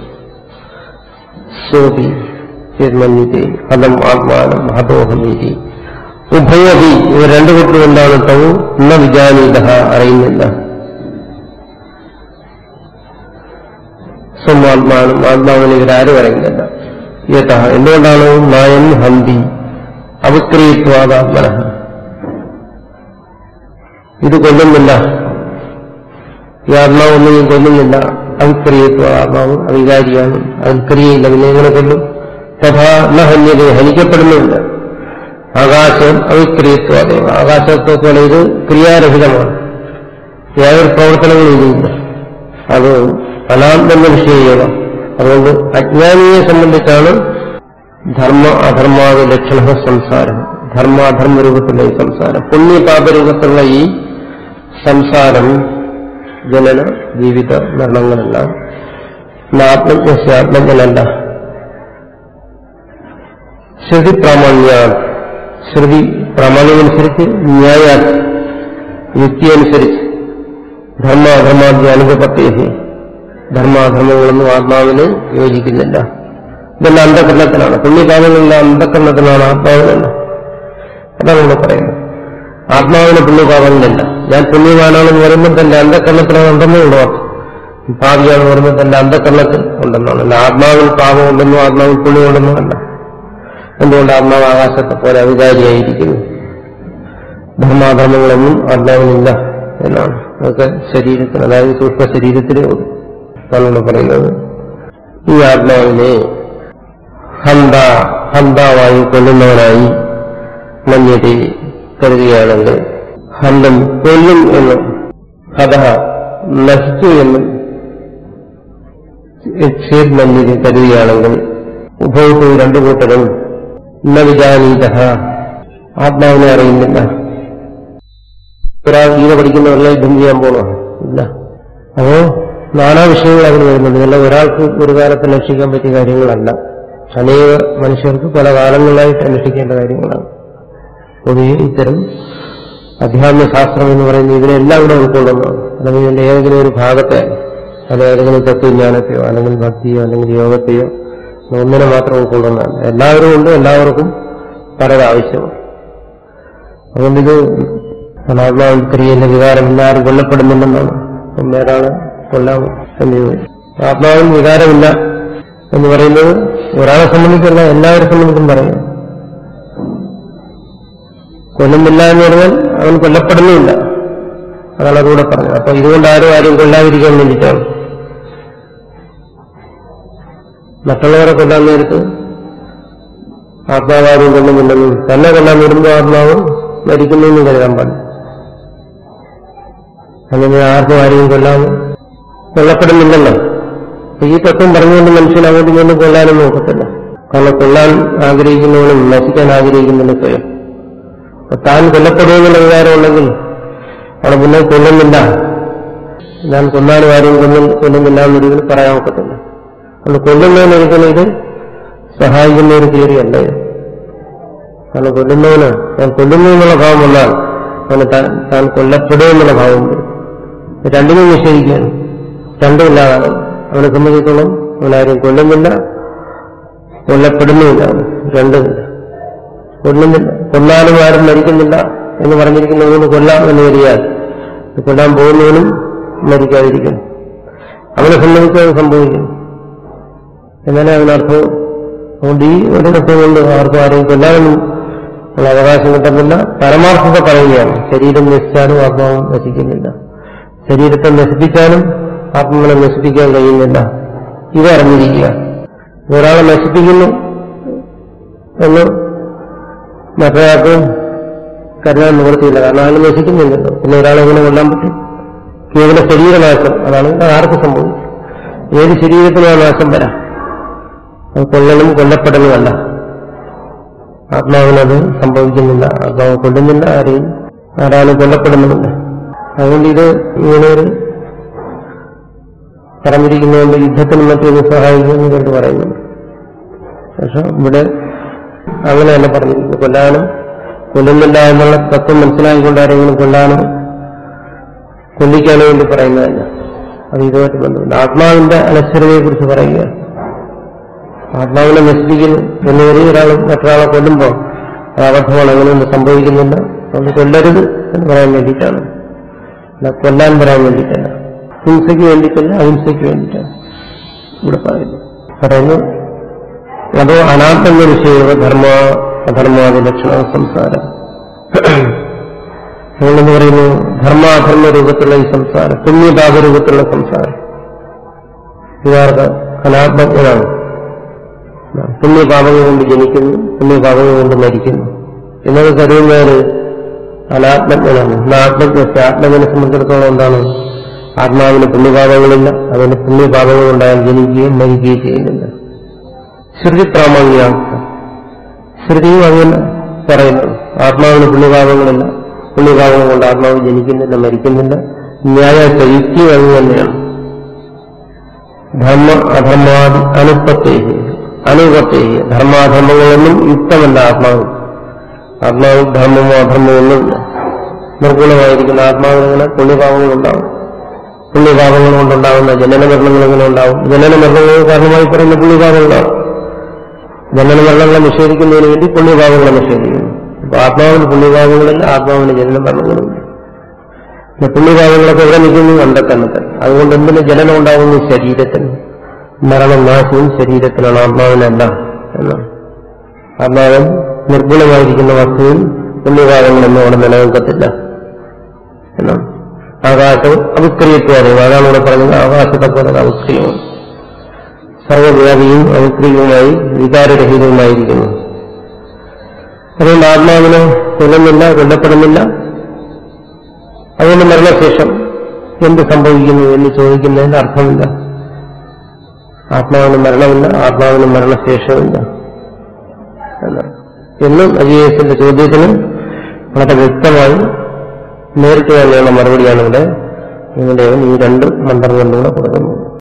സോപി ചേർമന്യത്തെ ഹതം ആത്മാനം ഹതോഹമീതി ഉഭയപി ഇവ രണ്ടു കൂട്ടരും എന്താണ് തൗ ന വിജാനീത അറിയുന്നില്ല സ്വമാത്മാനും ആത്മാവിനെ ഇവരാരും അറിയുന്നില്ല യഥ എന്തുകൊണ്ടാണ് നായൻ ഹന്തി അവിക്രിയത്വാദാത്മന ഇത് കൊല്ലുന്നില്ല ഈ ആത്മാവൊന്നും കൊല്ലുന്നില്ല അവിക്രിയത്വ ആത്മാവ് അവികാരിയാണ് അവിക്രിയയില്ല പിന്നെ എങ്ങനെ കൊല്ലും തഥാ ന ഹന്യത ഹനിക്കപ്പെടുന്നില്ല ആകാശം അവിക്രിയത്വാദ ആകാശത്തെ പോലെ ഇത് ക്രിയാരഹിതമാണ് യാതൊരു പ്രവർത്തനങ്ങളും ഇല്ല അത് അനാത്മ വിഷയം അതുകൊണ്ട് അജ്ഞാനിയെ സംബന്ധിച്ചാണ് ധർമ്മ അധർമാദ ലക്ഷണ സംസാരം ധർമ്മ അധർമ്മ രൂപത്തിലുള്ള ഈ സംസാരം പുണ്യപാപ രൂപത്തിലുള്ള ഈ സംസാരം ജനന ജീവിത മരണങ്ങളെല്ലാം ആത്മജ്ഞ ആത്മജ്ഞനല്ല ശ്രുതി പ്രാമാണ്യ ശ്രുതി പ്രാമാണ്യമനുസരിച്ച് ന്യായ യുക്തിയനുസരിച്ച് ധർമാധർമാദ്യ അനുപത്തേഹി ധർമാധർമ്മങ്ങളൊന്നും ആത്മാവിന് യോജിക്കുന്നില്ല ഇതെല്ലാം അന്ധകരണത്തിലാണ് പുണ്യപാപങ്ങളെല്ലാം അന്ധകരണത്തിലാണ് ആത്മാവിനല്ല അതാണ് ഇവിടെ പറയുന്നത് ആത്മാവിന് പുണ്യപാപങ്ങളില്ല ഞാൻ പുണ്യവാനാണെന്ന് പറയുമ്പോൾ തന്റെ അന്ധകരണത്തിലാണ് ഉണ്ടെന്നേ ഉള്ളൂ പാപിയാണെന്ന് പറയുമ്പോൾ തന്റെ അന്ധകരണത്തിൽ ഉണ്ടെന്നാണ് അല്ല ആത്മാവിൽ പാപം ഉണ്ടെന്നോ ആത്മാവിൽ പുണ്യമുണ്ടെന്നോ അല്ല എന്തുകൊണ്ട് ആത്മാവ് ആകാശത്തെ പോലെ അവികാരിയായിരിക്കുന്നു ധർമാധർമ്മങ്ങളൊന്നും ആത്മാവിനില്ല എന്നാണ് അതൊക്കെ ശരീരത്തിന് അതായത് സൂക്ഷ്മ ശരീരത്തിലേ ഉള്ളൂ അതാണ് പറയുന്നത് ഈ ആത്മാവിനെ ഹന്ത ഹന്താവായി കൊല്ലുന്നവനായി മഞ്ഞതി കരുതുകയാണെങ്കിൽ ഹന്തം കൊല്ലും എന്നും ഹത നശിച്ചു എന്നും ക്ഷേത് മഞ്ഞതി കരുതുകയാണെങ്കിൽ ഉഭവത്തു രണ്ടു കൂട്ടരും ന വിജാനീത ആത്മാവിനെ അറിയുന്നില്ല ഒരാൾ ഗീത പഠിക്കുന്നവരെ യുദ്ധം ചെയ്യാൻ പോകണോ ഇല്ല അപ്പോ നാനാ വിഷയങ്ങൾ അതിന് വരുന്നുണ്ട് ഇതെല്ലാം ഒരാൾക്ക് ഒരു കാലത്ത് അന്വേഷിക്കാൻ പറ്റിയ കാര്യങ്ങളല്ല അനേക മനുഷ്യർക്ക് പല കാലങ്ങളായിട്ട് അന്വേഷിക്കേണ്ട കാര്യങ്ങളാണ് പൊതുവെ ഇത്തരം അധ്യാത്മ ശാസ്ത്രം എന്ന് പറയുന്നത് ഇതിനെല്ലാം കൂടെ ഉൾക്കൊള്ളുന്നതാണ് അല്ലെങ്കിൽ ഇതിന്റെ ഏതെങ്കിലും ഒരു ഭാഗത്തെ അത് ഏതെങ്കിലും തത്വജ്ഞാനത്തെയോ അല്ലെങ്കിൽ ഭക്തിയോ അല്ലെങ്കിൽ യോഗത്തെയോ ഒന്നിനെ മാത്രം ഉൾക്കൊള്ളുന്നതാണ് എല്ലാവരും ഉണ്ട് എല്ലാവർക്കും പലത് ആവശ്യമാണ് അതുകൊണ്ടിത് അനാത്മാവിൽ ക്രിയയിലെ വികാരമില്ല ആരും കൊല്ലപ്പെടുന്നില്ലെന്നാണ് അപ്പം വേറാളെ കൊല്ലാമോ എന്ന് ചോദിച്ചു ആത്മാവിൽ വികാരമില്ല എന്ന് പറയുന്നത് ഒരാളെ സംബന്ധിച്ചല്ല എല്ലാവരെ സംബന്ധിച്ചും പറയും കൊല്ലുന്നില്ല എന്ന് പറഞ്ഞാൽ അവൻ കൊല്ലപ്പെടുന്നുമില്ല അതാണ് അതുകൂടെ പറഞ്ഞത് അപ്പൊ ഇതുകൊണ്ട് ആരും ആരും കൊല്ലാതിരിക്കാൻ വേണ്ടിയിട്ടാണ് മറ്റുള്ളവരെ കൊല്ലാൻ നേരത്ത് ആത്മാവാരും കൊല്ലുന്നില്ലെന്നും തന്നെ കൊല്ലാൻ വരുമ്പോൾ ആത്മാവ് മരിക്കുന്നെന്നും കരുതാൻ പാടില്ല അങ്ങനെ ആർക്കും ആരെയും കൊല്ലാൻ കൊല്ലപ്പെടുന്നില്ലല്ലോ അപ്പൊ ഈ തത്വം പറഞ്ഞുകൊണ്ട് മനുഷ്യൻ അങ്ങോട്ടും ഇങ്ങോട്ടും കൊല്ലാനും നോക്കത്തില്ല കാരണം കൊല്ലാൻ ആഗ്രഹിക്കുന്നവനും നശിക്കാൻ ആഗ്രഹിക്കുന്നില്ല സ്വയം അപ്പൊ താൻ കൊല്ലപ്പെടുമെന്നുള്ള വികാരം ഉണ്ടെങ്കിൽ അവിടെ മുന്നേ കൊല്ലുന്നില്ല ഞാൻ കൊന്നാലും ആരെയും കൊല്ലും കൊല്ലുന്നില്ല എന്നൊരിക്കലും പറയാൻ ഒക്കത്തില്ല അതുകൊണ്ട് കൊല്ലുന്നതിനൊരിക്കലും ഇത് സഹായിക്കുന്ന ഒരു തിയറി അല്ല ഇത് കാരണം കൊല്ലുന്നവന് ഞാൻ കൊല്ലുന്നു എന്നുള്ള ഭാവം വന്നാൽ അവന് താൻ- താൻ കൊല്ലപ്പെടുമെന്നുള്ള ഭാവം വരും രണ്ടിനും നിഷേധിക്കുകയാണ് രണ്ടും ഇല്ലാതാണ് അവനെ സംബന്ധിച്ചിടത്തോളം അവനാരും കൊല്ലുന്നില്ല കൊല്ലപ്പെടുന്നുമില്ല അവന്. രണ്ടുമില്ല കൊല്ലുന്നില്ല കൊല്ലാനും ആരും മരിക്കുന്നില്ല എന്ന് പറഞ്ഞിരിക്കുന്നതുകൊണ്ട് കൊല്ലാം എന്ന് വരികയാൽ കൊല്ലാൻ പോകുന്നവനും മരിക്കാതിരിക്കും അവനെ സംബന്ധിച്ച് അത് സംഭവിക്കും എന്നാലേ അതിനർത്ഥം അതുകൊണ്ട് ഈ ഒരിടത്തും കൊണ്ട് ആർക്കും ആരെയും കൊല്ലാനൊന്നും ഉള്ള അവകാശം കിട്ടുന്നില്ല പരമാർത്ഥത പറയുകയാണ് ശരീരം നശിച്ചാലും ആത്മാവും നശിക്കുന്നില്ല ശരീരത്തെ നശിപ്പിച്ചാലും ആത്മാവിനെ നശിപ്പിക്കാൻ കഴിയുന്നില്ല ഇത് അറിഞ്ഞിരിക്കുക ഒരാളെ നശിപ്പിക്കുന്നു എന്ന് മറ്റൊരാൾക്ക് കരുതാൻ നിവൃത്തിയില്ല കാരണം അയാൾ നശിക്കുന്നില്ലല്ലോ പിന്നെ ഒരാളെ എങ്ങനെ കൊല്ലാൻ പറ്റും കേവല ശരീരനാശം അതാണ് ഇവിടെ ആർക്ക് സംഭവിക്കും ഏത് ശരീരത്തിനും ആ നാശം വരാം അത് കൊല്ലലും കൊല്ലപ്പെടലുമല്ല ആത്മാവിനത് സംഭവിക്കുന്നില്ല ആത്മാവ് കൊല്ലുന്നില്ല ആരെയും ആരാലും കൊല്ലപ്പെടുന്നുമില്ല അതുകൊണ്ട് ഇത് ഇങ്ങനെ ഒരു പറഞ്ഞിരിക്കുന്നതുകൊണ്ട് യുദ്ധത്തിനും മറ്റൊന്ന് സഹായിക്കുമെന്ന് കണ്ട് പറയുന്നുണ്ട് പക്ഷെ ഇവിടെ അങ്ങനെയല്ല പറഞ്ഞിരിക്കുന്നത് കൊല്ലാനും കൊല്ലുന്നില്ല എന്നുള്ള തത്വം മനസ്സിലാക്കിക്കൊണ്ട് ആരെങ്കിലും കൊല്ലാനും കൊല്ലിക്കാനോ വേണ്ടി പറയുന്നതല്ല അത് ഇതുമായിട്ട് ബന്ധമില്ല ആത്മാവിന്റെ അനശ്വരതയെ കുറിച്ച് പറയുക ആത്മാവിനെ നശിപ്പിക്കുന്നു എന്ന് വരെ ഒരാൾ മറ്റൊരാളെ കൊല്ലുമ്പോൾ അത് അബദ്ധമാണ് അങ്ങനെയൊന്നും സംഭവിക്കുന്നില്ല അതുകൊണ്ട് കൊല്ലരുത് എന്ന് പറയാൻ വേണ്ടിയിട്ടാണ് അല്ല കൊല്ലാൻ പറയാൻ വേണ്ടിയിട്ടല്ല ഹിംസയ്ക്ക് വേണ്ടിയിട്ടല്ല അഹിംസയ്ക്ക് വേണ്ടിയിട്ടാണ് ഇവിടെ പറയുന്നു പറയുന്നു അതോ അനാത്മ വിഷയ ധർമ്മ അധർമാദി ലക്ഷണ സംസാരം അതുകൊണ്ടെന്ന് പറയുന്നു ധർമാധർമ്മ രൂപത്തിലുള്ള ഈ സംസാരം പുണ്യപാപ രൂപത്തിലുള്ള സംസാരം ഇതാർക്ക് അനാത്മജ്ഞനാണ് പുണ്യപാപങ്ങൾ കൊണ്ട് ജനിക്കുന്നു പുണ്യപാപങ്ങൾ കൊണ്ട് മരിക്കുന്നു എന്നത് കരുതുന്നവര് അനാത്മജ്ഞനാണ് ആത്മജ്ഞ ആത്മജ്ഞനെ സംബന്ധിച്ചിടത്തോളം എന്താണ് ആത്മാവിന് പുണ്യപാപങ്ങളില്ല അതിന് പുണ്യപാപങ്ങൾ ഉണ്ടായാൽ ജനിക്കുകയും മരിക്കുകയും ചെയ്യുന്നില്ല ശ്രുതി പ്രാമാണികാംശ ശ്രുതിയും അങ്ങനെ പറയുന്നത് ആത്മാവിന് പുണ്യപാപങ്ങളില്ല പുണ്യപാപങ്ങൾ കൊണ്ട് ആത്മാവ് ജനിക്കുന്നില്ല മരിക്കുന്നില്ല ന്യായ യുക്തി അത് തന്നെയാണ് ധർമ്മ അധർമാദി അനുപത്തേ അനുപത്തേ ധർമാധർമ്മങ്ങളൊന്നും യുക്തമല്ല ആത്മാവ് ആത്മാവ് ധർമ്മമോ അധർമ്മമോ ഒന്നുമില്ല നിർഗുണമായിരിക്കുന്ന ആത്മാവിനങ്ങനെ പുണ്യപാപങ്ങളുണ്ടാവും പുണ്യപാപങ്ങൾ കൊണ്ടുണ്ടാകുന്ന ജനന മരണങ്ങൾ എങ്ങനെ ഉണ്ടാവും ജനന മരണങ്ങൾ കാരണമായി പറയുന്ന പുണ്യപാപങ്ങളാണ് ജനന മരണങ്ങളെ നിഷേധിക്കുന്നതിന് വേണ്ടി പുണ്യപാപങ്ങളെ നിഷേധിക്കുന്നു അപ്പൊ ആത്മാവിന് പുണ്യപാപങ്ങളില്ല ആത്മാവിന് ജനന മരണങ്ങളുമില്ല പിന്നെ പുണ്യപാപങ്ങളൊക്കെ എവിടെ നിൽക്കുന്നു കണ്ടെത്തണത്തിൽ അതുകൊണ്ട് എന്തിന് ജനനം ഉണ്ടാകുന്നു ശരീരത്തിന് മരണം നാശവും ശരീരത്തിനാണ് ആത്മാവിനല്ല എന്നാണ് ആത്മാവൻ നിർഗുണമായിരിക്കുന്ന വസ്തുവിൽ പുണ്യപാപങ്ങളൊന്നും അവിടെ നിലനിൽക്കത്തില്ല എന്നാണ് ആകാശവും അവിക്രിയത്വം അതാണ് ഇവിടെ പറഞ്ഞത് ആകാശത്തെ പോലെ അവിക്രിയവും സർവവ്യാപിയും അവിക്രിയവുമായി വികാരരഹിതവുമായിരിക്കുന്നു അതുകൊണ്ട് ആത്മാവിന് കൊല്ലുന്നില്ല കൊല്ലപ്പെടുന്നില്ല അതുകൊണ്ട് മരണശേഷം എന്ത് സംഭവിക്കുന്നു എന്ന് ചോദിക്കുന്നതിന്റെ അർത്ഥമില്ല ആത്മാവിന് മരണമില്ല ആത്മാവിന് മരണശേഷമില്ല എന്നാണ് എന്നും അജീവസിന്റെ ചോദ്യത്തിന് വളരെ വ്യക്തമായി നേരിട്ട് തന്നെയുള്ള മറുപടിയാണ് ഇവിടെ ഇവിടെ ഈ രണ്ട് മന്ത്രങ്ങളിലൂടെ കൊടുക്കുന്നത്